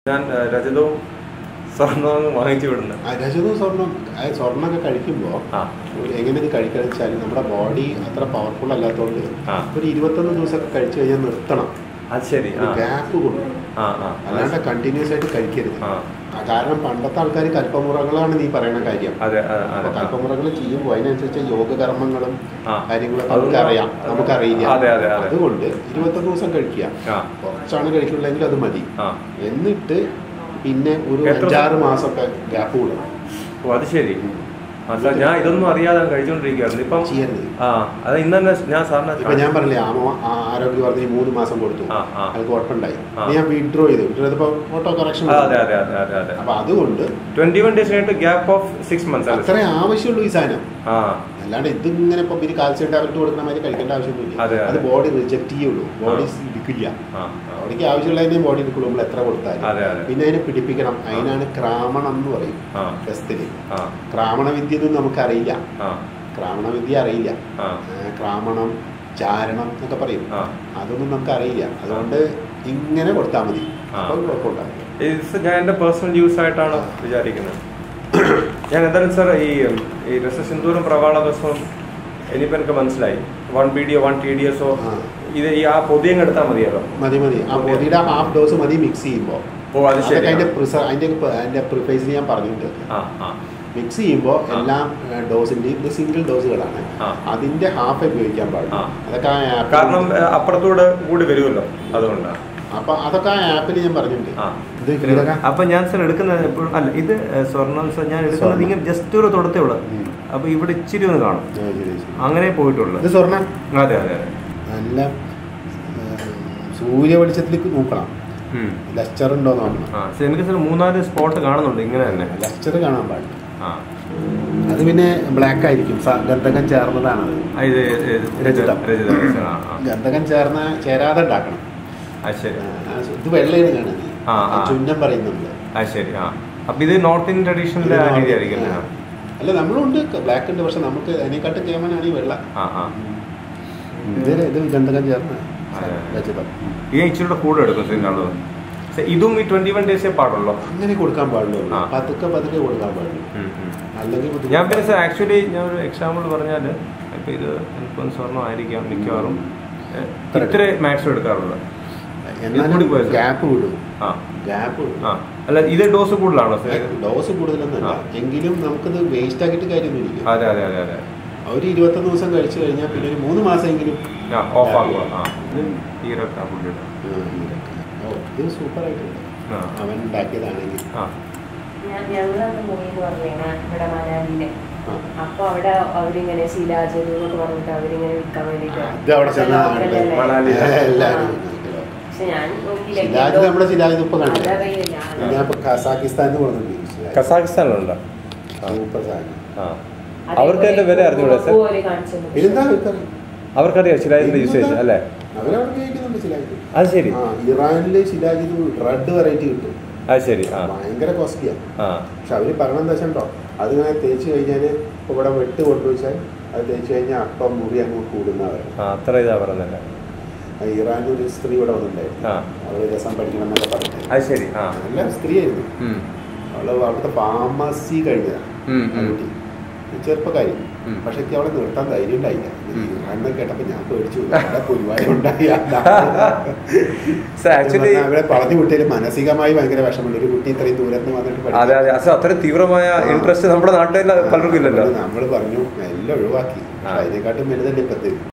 ഞാൻ ആ, രജതവും സ്വർണവും വാങ്ങിച്ചു വിടുന്നത് ആ, രജതവും സ്വർണം ആ, സ്വർണ്ണമൊക്കെ കഴിക്കുമ്പോൾ ആ എങ്ങനെ ഇത് കഴിക്കണം വെച്ചാൽ നമ്മുടെ ബോഡി അത്ര പവർഫുൾ അല്ലാത്തതുകൊണ്ട് ആ. ഒരു ഇരുപത്തൊന്ന് ദിവസമൊക്കെ കഴിച്ചു കഴിഞ്ഞാൽ നിർത്തണം അത് ശരി ആ ഗ്യാപ്പ് കൊടുക്കണം ആ ആ അല്ലാണ്ട് കണ്ടിന്യൂസ് ആയിട്ട് കഴിക്കരുത് ആ ആ, കാരണം പണ്ടത്തെ ആൾക്കാർ കൽപ്പമുറകളാണ് നീ പറയുന്ന കാര്യം അതെ അതെ അപ്പൊ അതെ ആ. കൽപ്പമുറകൾ ചെയ്യുമ്പോൾ അതിനനുസരിച്ച് യോഗകർമ്മങ്ങളും ആ. കാര്യങ്ങളൊക്കെ അതൊന്നും നമുക്കറിയാം നമുക്കറിയില്ല അതെ, അതെ, അതെ. അതുകൊണ്ട് ഇരുപത്തൊന്ന് ദിവസം കഴിക്കുക ആ കുറച്ചാണ് കഴിക്കുള്ളെങ്കിൽ അത് മതി ആ എന്നിട്ട് പിന്നെ ഒരു എത്ര അഞ്ചാറ് മാസമൊക്കെ ഗ്യാപ്പ് കൊടുക്കണം ഓ അത് ശരി അല്ല ഞാൻ ഇതൊന്നും അറിയാതെ കഴിച്ചുകൊണ്ടിരിക്കുകയായിരുന്നു ഇപ്പം ചെയ്യരുത് ആ അത് ഇന്ന് തന്നെ ഞാൻ സാറിന് ഇപ്പൊ ഞാൻ പറഞ്ഞില്ലേ ആമോ ആ ആരോഗ്യ വർദ്ധന മൂന്ന് മാസം കൊടുത്തു ആ, ആ. അത് കുഴപ്പമുണ്ടായി ആ. ഇനി ഞാൻ വിഡ്രോ ചെയ്തു വിഡ്രോ ചെയ്തപ്പോ ഓട്ടോ കറക്ഷൻ ആ, അതെ അതെ അതെ അതെ അതെ അപ്പൊ അതുകൊണ്ട് ട്വന്റി വൺ ഡേയ്സ് കഴിഞ്ഞിട്ട് ഗ്യാപ്പ് ഓഫ് സിക്സ് മന്ത്സ് അല്ലേ അത്രേ ആവശ്യമുള്ളൂ ഈ സാധനം ആ അല്ലാണ്ട് ഇതിങ്ങനെ ഇപ്പൊ പിന്നെ കാൽസ്യം ടാബ്ലറ്റ് കൊടുക്കുന്ന മാതിരി കഴിക്കേണ്ട ആവശ്യമൊന്നുമില്ല അതെ, അതെ. അത് ബോഡി റിജക്ട് ചെയ്യുള്ളൂ ബോഡി എടുക്കില്ല ആ ആ. ബോഡിക്ക് ആവശ്യമുള്ളതിനെ ബോഡി എടുക്കുള്ളൂ നമ്മൾ എത്ര കൊടുത്താലും അതെ, അതെ. പിന്നെ അതിനെ പിടിപ്പിക്കണം അതിനാണ് ക്രാമണം എന്ന് പറയും ആ. ടെസ്റ്റില് ആ ക്രാമണ വിദ്യ ഒന്നും നമുക്കറിയില്ല ആ ക്രാമണ വിദ്യ അറിയില്ല ആ ഏ, ക്രാമണം ചാരണം എന്നൊക്കെ പറയും ആ. അതൊന്നും നമുക്ക് അറിയില്ല അതുകൊണ്ട് ഇങ്ങനെ കൊടുത്താൽ മതി ആ. അപ്പം കുഴപ്പമുണ്ടാവില്ല ഇത് ഞാൻ എൻ്റെ പേഴ്സണൽ യൂസ് ആയിട്ടാണ് വിചാരിക്കുന്നത് ഞാൻ എന്തായാലും സാർ ഈ ഈ രസസിന്ദൂരം പ്രവാള ബസ്സും ഇനിയിപ്പോൾ എനിക്ക് മനസ്സിലായി വൺ ബി ഡിയോ വൺ ടി ഡി എസോ ആ. ഇത് ഈ ആ പൊതിയും എടുത്താൽ മതിയല്ലോ മതി മതി ആ ഓക്കേ. പൊതിയുടെ ഹാഫ് ഡോസ് മതി മിക്സ് ചെയ്യുമ്പോൾ ഓ അത് ശരി അതിന്റെ പ്രിസ അതിന്റെ അതിന്റെ പ്രിഫൈസിൽ ഞാൻ പറഞ്ഞിട്ടുണ്ട് ആ ആ മിക്സ് ചെയ്യുമ്പോൾ ആ. എല്ലാ ഡോസിന്റെയും ഇത് സിംഗിൾ ഡോസുകളാണ് ആ. അതിന്റെ ഹാഫ് ഉപയോഗിക്കാൻ പാടില്ല ആ. അതൊക്കെ ആ ആപ്പിൽ കാരണം ഏ, അപ്പുറത്തൂടെ കൂടി വരുമല്ലോ അതുകൊണ്ടാണ് അപ്പൊ അതൊക്കെ ആ ആപ്പിൽ ഞാൻ പറഞ്ഞിട്ടുണ്ട് ആ ഇത് കീഴക അപ്പൊ ഞാൻ സാർ എടുക്കുന്നത് എപ്പോഴും അല്ല ഇത് സ്വർണ്ണം സാർ ഞാൻ എടുക്കുന്നത് സ്വർണ്ണം. ഇങ്ങനെ ജസ്റ്റ് ഒരു തൊടത്തേ ഉള്ളൂ ഉം. അപ്പൊ ഇവിടെ ഇച്ചിരി ഒന്ന് കാണും ആ, ശരി, ശരി. അങ്ങനെ പോയിട്ടുള്ളൂ ഇത് സ്വർണ്ണം അതെ അതെ അതെ നല്ല സൂര്യ വെളിച്ചത്തിലേക്ക് നോക്കണം ഉം. ലസ്റ്റർ ഉണ്ടോ നോക്കണം ആ പക്ഷെ എനിക്ക് സാർ മൂന്നാല് സ്പോട്ട് കാണുന്നുണ്ട് ഇങ്ങനെ തന്നെ ലസ്റ്റർ കാണാൻ പാടില്ല ആ അത് പിന്നെ ബ്ലാക്ക് ആയിരിക്കും സ- ഗന്ധകം ചേർന്നതാണത് ആ, ഇത് ഇത് രജിതം. രജിതം, രജിതം, ആ, ആ. ഗന്ധകം ചേർന്ന ചേരാതെ ഉണ്ടാക്കണം ആ ശരി ആ, ആ, ഇത് വെള്ളയാണ് കാണുന്നത് ആ, ആ. ചുന്നം പറയുന്നുണ്ട് ആ ശരി ആ അപ്പൊ ഇത് നോർത്ത് ഇന്ത്യൻ ട്രഡീഷണൽ രീതി ആയിരിക്കും അല്ലേ? അല്ല നമ്മളുണ്ട് ബ്ലാക്ക് ഉണ്ട് പക്ഷെ നമുക്ക് അതിനെക്കാട്ടും കേമനാണ് ഈ വെള്ള ആ ആ ഇത് ഇത് ഗന്ധകം ചേർന്ന അതെ. രചിതം ഈ ഇച്ചിരി കൂടെ എടുക്കും സിന്നുള്ളത് പക്ഷെ ഇതും ഈ ട്വന്റി വൺ ഡേയ്സേ പാടുള്ളൂ അങ്ങനെ കൊടുക്കാൻ പാടുള്ളൂ ആ. പതുക്കെ പതുക്കെ കൊടുക്കാൻ പാടുള്ളൂ ഉം, ഉം. അല്ലെങ്കിൽ ബുദ്ധിമുട്ടാ. ഞാൻ പിന്നെ സാർ ആക്ച്വലി ഞാൻ ഒരു എക്സാമ്പിൾ പറഞ്ഞാൽ ഇപ്പം ഇത് എനിക്കൊന്ന് സ്വർണ്ണം ആയിരിക്കാം മിക്കവാറും ഏ, ഇത്ര മാക്സിമം എടുക്കാറുള്ളത് എന്നാലും കൂടി പോയത്. ഗ്യാപ്പ് വിടും ആ ഗ്യാപ്പ് വിടും ആ അല്ല ഇത് ഡോസ് കൂടുതലാണോ സാർ ഡോസ് കൂടുതലൊന്നുമല്ല ആ. എങ്കിലും നമുക്കത് വേസ്റ്റ് ആക്കിയിട്ട് കാര്യമൊന്നുമില്ല അതെ അതെ അതെ അതെ ഒരു ഇരുപത്തൊന്ന് ദിവസം കഴിച്ചു കഴിഞ്ഞാൽ പിന്നെ ഒരു മൂന്ന് മാസമെങ്കിലും ആ ഓഫ് ആക്കുക ആ ഇത് ഈരൊക്കെ പുള്ളിയുടെ ആ, ഇതൊക്കെ. ഓ, ഇത് സൂപ്പർ ആയിട്ടുണ്ട് ആ അവൻ ഉണ്ടാക്കിയതാണെങ്കിൽ ആ ഞാൻ- ഞങ്ങളന്ന് പോയിന്ന് പറഞ്ഞു ഇവിടെ മനാലിയിലെ ആ. അപ്പൊ അവിടെ അവരിങ്ങനെ ശിലാജലു എന്നൊക്കെ പറഞ്ഞിട്ട് അവരിങ്ങനെ വിൽക്കാൻ വേണ്ടിട്ട് ഇത് അവിടെ ചെന്നാ ലോക്കലല്ലേ? മണാലി. എല്ലാവരും പക്ഷെ ഞാൻ നോക്കിയില്ല ശിലാജിത് നമ്മുടെ ശിലാജിത് ഇപ്പൊ കണ്ടില്ല അതറിയില്ല ഞാൻ ഇപ്പൊ കസാക്കിസ്ഥാനിൽ കൊടുക്കുന്നുണ്ട് ശിലാജിത്. കസാഖിസ്ഥാനിലുണ്ടോ ആ. സൂപ്പർ സാധനം ആ അവർക്ക് അതിന്റെ വില അറിഞ്ഞൂടെ സാർ ഇരുന്നാ വിൽക്കാം. അവർക്കറിയാം ശിലാജിന്റെ യൂസേജ് അല്ലേ അവരവിടെ ഉപയോഗിക്കുന്നുണ്ട് ശിലാജിത് അത് ശരി ആ ഇറാനിലെ ശിലാജിത് റെഡ് വെറൈറ്റി കിട്ടും അത് ശരി ആ ഭയങ്കര കോസ്റ്റ്ലിയാണ് ആ പക്ഷെ അവര് പറഞ്ഞ എന്താ വെച്ചിട്ടുണ്ടോ അത് ഇങ്ങനെ തേച്ച് കഴിഞ്ഞാൽ ഇപ്പൊ ഇവിടെ വെട്ട് കൊണ്ടുവച്ചാൽ അത് തേച്ച് കഴിഞ്ഞാൽ അപ്പം മുറി അങ്ങ് കൂടുന്നവർ ആ അത്ര ഇതാ പറഞ്ഞല്ലേ ഇറാനിൽ ഒരു സ്ത്രീ ഇവിടെ വന്നിട്ടുണ്ടായിരുന്നു ആ അവള് രസം പഠിക്കണം എന്നൊക്കെ പറഞ്ഞിട്ട് അത് ശരി ആ നല്ല സ്ത്രീയായിരുന്നു ഉം. അവള് അവിടുത്തെ ഫാർമസി കഴിഞ്ഞതാണ് ഉം, ആ ഉം. കുട്ടി ചെറുപ്പക്കാരി ഉം. പക്ഷെ എനിക്ക് അവളെ നിർത്താൻ ധൈര്യം ഉണ്ടായില്ല ഉം. ഇറാനെ കേട്ടപ്പോ ഞാൻ പേടിച്ചു പോയി. അവിടെ പുലിവായ ഉണ്ടായി സർ ആക്ച്വലി അവളെ പറഞ്ഞു വിട്ടതിൽ മാനസികമായി ഭയങ്കര വിഷമമുണ്ട് ഒരു കുട്ടി ഇത്രയും ദൂരത്ത് നിന്ന് വന്നിട്ട് അതെ അതെ അസ അത്ര തീവ്രമായ ഇൻട്രസ്റ്റ് നമ്മുടെ നാട്ടിൽ പലർക്കും ഇല്ലല്ലോ നമ്മൾ പറഞ്ഞു എല്ലാം ഒഴിവാക്കി ആ. പക്ഷെ അതിനെക്കാട്ടും വലുതല്ലേ ഇപ്പത്തെ